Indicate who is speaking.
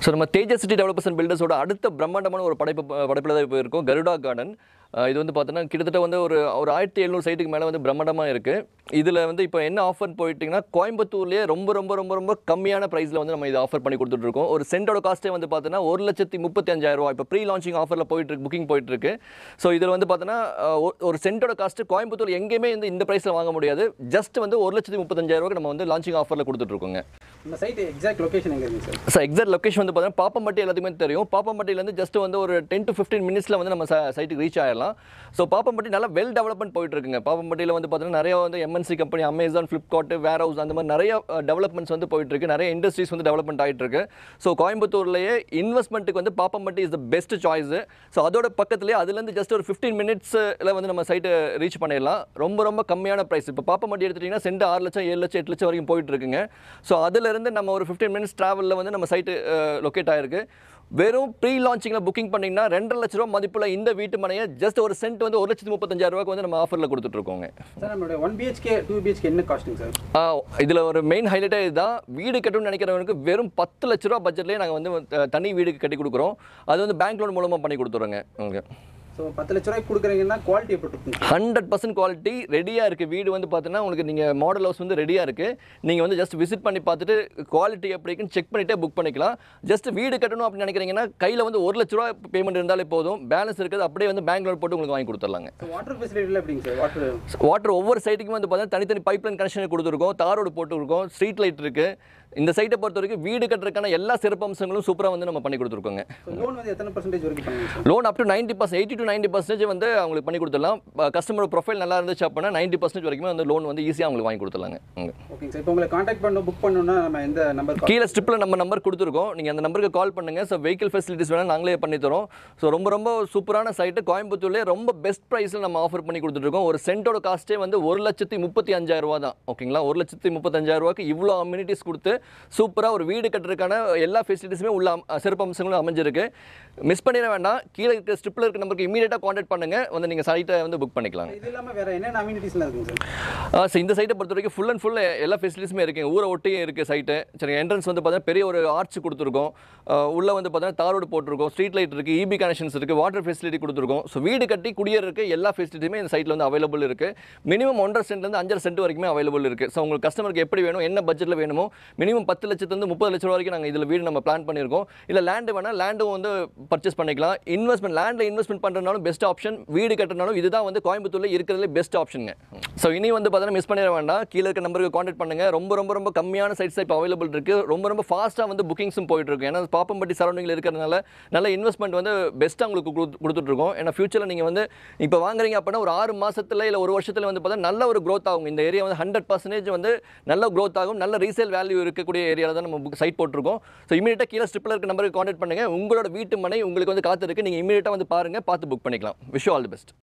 Speaker 1: So நம்ம Tejas City Developers and பில்டர்ஸோட அடுத்த பிரம்மாண்டமான ஒரு படைப்பு படைப்பில் தான் இப்போ இருக்கும் கருடா கார்டன் இது வந்து பார்த்தோன்னா கிட்டத்தட்ட வந்து ஒரு ஒரு ஆயிரத்தி எழுநூறு சைட்டுக்கு மேலே வந்து பிரம்மாண்டமாக இருக்குது இதில் வந்து இப்போ என்ன ஆஃபர் போயிட்டிங்கன்னா கோயம்புத்தூர்லேயே ரொம்ப ரொம்ப ரொம்ப ரொம்ப கம்மியான ப்ரைஸில் வந்து நம்ம இது ஆஃபர் பண்ணி கொடுத்துட்ருக்கோம் ஒரு சென்டோட காஸ்ட்டே வந்து பார்த்தோன்னா ஒரு லட்சத்தி முப்பத்தி அஞ்சாயிரம் ரூபா இப்போ ப்ரீ லான்ச்சிங் ஆஃபரில் போயிட்டு புக்கிங் போயிட்டுருக்கு ஸோ இதில் வந்து பார்த்தோன்னா அஹ், ஒரு- ஒரு சென்டோட காஸ்ட்டு கோயம்புத்தூர் எங்கேயுமே வந்து இந்த ப்ரைஸில் வாங்க முடியாது ஜஸ்ட் வந்து ஒரு லட்சத்தி முப்பத்தஞ்சாயிரம் ரூபாய்க்கு நம்ம வந்து லான்ச்சிங் ஆஃபரில் கொடுத்துட்ருக்கோங்க
Speaker 2: நம்ம சைட் எக்ஸாக்ட் லொகேஷன் எங்கே இருக்குங்க சார்
Speaker 1: சார் எக்ஸாக்ட் லொகேஷன் வந்து பார்த்தீங்கன்னா பாப்பம்பட்டி எல்லாத்துக்குமே தெரியும் பாப்பம்பட்டியிலேருந்து ஜஸ்ட் வந்து ஒரு டென் டு ஃபிஃப்டீன் மினிட்ஸில் வந்து நம்ம சைட்டுக்கு ரீச் ஆயிடலாம் ஸோ பாப்பம்பட்டி நல்லா வெல் டெவலப்மெண்ட் போயிட்டு இருக்குங்க பாப்பம்பட்டியில் வந்து பார்த்தீங்கன்னா நிறைய வந்து MNC company Amazon Flipkart warehouse அந்த மாதிரி நிறைய டெவலப்மெண்ட்ஸ் வந்து போயிட்டு இருக்கு நிறைய இண்டஸ்ட்ரீஸ் வந்து டெவலப்மெண்ட் ஆயிட்டு இருக்கு ஸோ கோயம்புத்தூர்லேயே இன்வெஸ்ட்மெண்ட்டுக்கு வந்து Pappampatti is the best choice so அதோட பக்கத்துலேயே அதுலேருந்து ஜஸ்ட் ஒரு ஃபிஃப்டீன் மினிட்ஸில் வந்து நம்ம சைட்டை ரீச் பண்ணிடலாம் ரொம்ப ரொம்ப கம்மியான ப்ரைஸ் இப்போ பாப்பம்பட்டி எடுத்துட்டிங்கன்னா சென்ட் ஆறு லட்சம் ஏழு லட்சம் எட்டு லட்சம் வரைக்கும் போயிட்டு இருக்குங்க ஸோ அதுலேருந்து நம்ம ஒரு ஃபிஃப்டீன் மினிட்ஸ் ட்ராவலில் வந்து நம்ம சைட்டு லொக்கேட் ஆயிருக்கு வெறும் ப்ரீ லான்ச்சிங்கில் புக்கிங் பண்ணிங்கன்னா ரெண்டரை லட்ச ரூபா மதிப்புள்ள இந்த வீட்டு மனையை ஜஸ்ட் ஒரு சென்ட் வந்து ஒரு லட்சத்தி முப்பத்தஞ்சாயிரம் ரூபாய்க்கு வந்து நம்ம ஆஃபரில் கொடுத்துட்ருக்கோங்க
Speaker 2: சார் நம்மளுடைய ஒன் பிஹெச்கே டூ பிஹெச்கே என்ன காஸ்ட்டுங்க சார்
Speaker 1: இதில் ஒரு மெயின் ஹைலைட்டே இதுதான் வீடு கட்டணும்னு நினைக்கிறவனுக்கு வெறும் பத்து லட்ச ரூபா பட்ஜெட்லேயே நாங்கள் வந்து அஹ், தனி வீடு கட்டி கொடுக்குறோம் அது வந்து பேங்க் லோன் மூலமாக பண்ணி கொடுத்துறோங்க உங்களுக்கு
Speaker 2: ஸோ பத்து லட்ச ரூபாய்க்கு கொடுக்குறீங்கன்னா குவாலிட்டி எப்படி இருக்குங்க சார்
Speaker 1: ஹண்ட்ரட் பர்சன்ட் குவாலிட்டி ரெடியாக இருக்குது வீடு வந்து பார்த்தீங்கன்னா உங்களுக்கு நீங்கள் மாடல் ஹவுஸ் வந்து ரெடியாக இருக்குது நீங்கள் வந்து ஜஸ்ட் விசிட் பண்ணி பார்த்துட்டு குவாலிட்டி எப்படி இருக்குன்னு செக் பண்ணிட்டே புக் பண்ணிக்கலாம் ஜஸ்ட் வீடு கட்டணும் அப்படின்னு நினைக்கிறீங்கன்னா கையில் வந்து ஒரு லட்ச ரூபா பேமெண்ட் இருந்தாலே போதும் பேலன்ஸ் இருக்கிறது அப்படியே வந்து பேங்க் லோன் போட்டு உங்களுக்கு வாங்கி கொடுத்துர்லாங்க
Speaker 2: ஸோ வாட்டர் ஃபெசிலிட்டியில் எப்படிங்க சார் வாட்டர்
Speaker 1: வாட்டர் ஒவ்வொரு சைட்டுக்கும் வந்து பார்த்தீங்கன்னா தனித்தனி பைப் லைன் கனெக்ஷன் கொடுத்துருக்கோம் தார் ரோடு போட்டுருக்கோம் ஸ்ட்ரீட் லைட் இருக்குது இந்த சைட்டை பொறுத்த வரைக்கும் வீடு கட்டுறதுக்கான எல்லா சிறப்பம்சங்களும் சூப்பராக வந்து நம்ம பண்ணி கொடுத்துருக்கோங்க
Speaker 2: ஸோ லோன் வந்து எத்தனை பர்சன்டேஜ் வரைக்கும் பண்ணுங்க sir
Speaker 1: loan up to ninety percent eighty to ninety percentage வந்து அவங்களுக்கு பண்ணி கொடுத்துடலாம் கஸ்டமர் ப்ரொஃபைல் நல்லா இருந்துச்சு அப்படின்னா நைன்டி பர்சன்டேஜ் வரைக்கும் வந்து லோன் வந்து ஈஸியாக அவங்களுக்கு வாங்கி கொடுத்துடலாங்க உங்க.
Speaker 2: ஓகேங்க சார் இப்போ உங்களை காண்டாக்ட் பண்ணணும் புக் பண்ணணும்னா நம்ம எந்த நம்பர்
Speaker 1: கீழே ஸ்ட்ரிப்பில் நம்ம நம்பர் கொடுத்துருக்கோம் நீங்கள் அந்த நம்பருக்கு கால் பண்ணுங்க ஸோ வெஹிக்கிள் ஃபெசிலிட்டிஸ் வேணால் நாங்களே பண்ணி தரோம் ஸோ ரொம்ப ரொம்ப சூப்பரான சைட்டு கோயம்புத்தூர்லேயே ரொம்ப பெஸ்ட் ப்ரைஸில் நம்ம ஆஃபர் பண்ணி கொடுத்துட்ருக்கோம் ஒரு சென்ட்டோட காஸ்ட்டே வந்து ஒரு லட்சத்தி முப்பத்தி அஞ்சாயிரம் ரூபா தான் ஓகேங்களா ஒரு லட்சத்தி முப்பத்தஞ்சாயிரம் ரூபாய்க்கு இவ்வளோ அம்யூனிட்டிஸ் கொடுத்து சூப்பராக ஒரு வீடு கட்டுறதுக்கான எல்லா ஃபெசிலிட்டிஸுமே உள்ள அம்- சிறப்பம்சங்களும் அமைஞ்சிருக்கு மிஸ் பண்ணிட வேண்டாம் கீழே இருக்க ஸ்ட்ரிப்பில் இருக்க நம்பருக்கு இமீடியட்டாக காண்டாக்ட் பண்ணுங்க வந்து நீங்கள் சைட்டை வந்து புக் பண்ணிக்கலாங்க
Speaker 2: இது இல்லாமல் வேறு என்னென்ன அம்யூனிட்டிஸ்லாம் இருக்குங்க சார்
Speaker 1: ஸோ இந்த சைட்டை பொறுத்த வரைக்கும் ஃபுல் அண்ட் ஃபுல் எல்லா ஃபெசிலிட்டிஸுமே இருக்குங்க ஊரை ஒட்டியே இருக்குது சைட்டு சரி என்ட்ரன்ஸ் வந்து பார்த்தீங்கன்னா பெரிய ஒரு ஆர்ச் கொடுத்துருக்கோம் அஹ் உள்ள வந்து பார்த்தீங்கன்னா தார் ரோடு போட்டிருக்கோம் ஸ்ட்ரீட் லைட் இருக்குது இபி கனெக்ஷன்ஸ் இருக்குது வாட்டர் ஃபெசிலிட்டி கொடுத்துருக்கோம் ஸோ வீடு கட்டி குடியேறக்கு எல்லா ஃபெசிலிட்டியுமே இந்த சைட்டில் வந்து அவைலபிள் இருக்குது மினிமம் ஒன்றரை சென்ட்லேருந்து அஞ்சரை சென்ட் வரைக்குமே அவைலபிள் இருக்குது ஸோ உங்களுக்கு கஸ்டமருக்கு எப்படி வேணும் என்ன பட்ஜெட்டில் வேணுமோ மினிமம் பத்து லட்சத்துலேருந்து முப்பது லட்சம் ரூபா வரைக்கும் நாங்கள் இதில் வீடு நம்ம பிளான் பண்ணியிருக்கோம் இல்லை லேண்டு வேணால் லேண்டும் வந்து பர்ச்சேஸ் பண்ணிக்கலாம் இன்வெஸ்ட்மெண்ட் லேண்டில் இன்வெஸ்ட்மெண்ட் பண்ணுறதுனாலும் பெஸ்ட் ஆப்ஷன் வீடு கட்டுறதுனாலும் இதுதான் வந்து கோயம்புத்தூரில் இருக்கிறதுலே பெஸ்ட் ஆப்ஷனுங்க ஸோ இனி வந்து பார்த்தீங்கன்னா மிஸ் பண்ணிட வேண்டாம் கீழே இருக்க நம்பருக்கு காண்டாக்ட் பண்ணுங்க ரொம்ப ரொம்ப ரொம்ப கம்மியான சைட்ஸ் இப்போ அவைலபிள் இருக்கு ரொம்ப ரொம்ப ஃபாஸ்ட்டாக வந்து புக்கிங்ஸும் போயிட்டு இருக்கு ஏன்னா பாப்பம்பட்டி சரௌண்டிங்கில் இருக்கிறதுனால நல்ல இன்வெஸ்ட்மெண்ட் வந்து பெஸ்ட்டாக உங்களுக்கு கொடுத்து- கொடுத்துட்டு இருக்கோம் ஏன்னா ஃபியூச்சரில் நீங்கள் வந்து இப்போ வாங்குறீங்க அப்படின்னா ஒரு ஆறு மாசத்துல இல்லை ஒரு வருஷத்துல வந்து பார்த்தா நல்ல ஒரு growth ஆகும் இந்த ஏரியா வந்து ஹண்ட்ரட் பர்சன்டேஜ் வந்து நல்ல growth ஆகும் நல்ல ரீசேல் வேல்யூ இருக்கக்கூடிய ஏரியாவில் தான் நம்ம சைட் போட்டிருக்கோம் ஸோ இமீடியட்டாக கீழே ஸ்ட்ரிப்பில் இருக்க நம்பருக்கு காண்டாக்ட் பண்ணுங்க உங்களோட வீட்டு மனை உங்களுக்கு வந்து காத்திருக்கு நீங்கள் இமீடியட்டாக வந்து பாருங்க பார்த்து புக் பண்ணிக்கலாம் விஷ் ஆல் தி பெஸ்ட்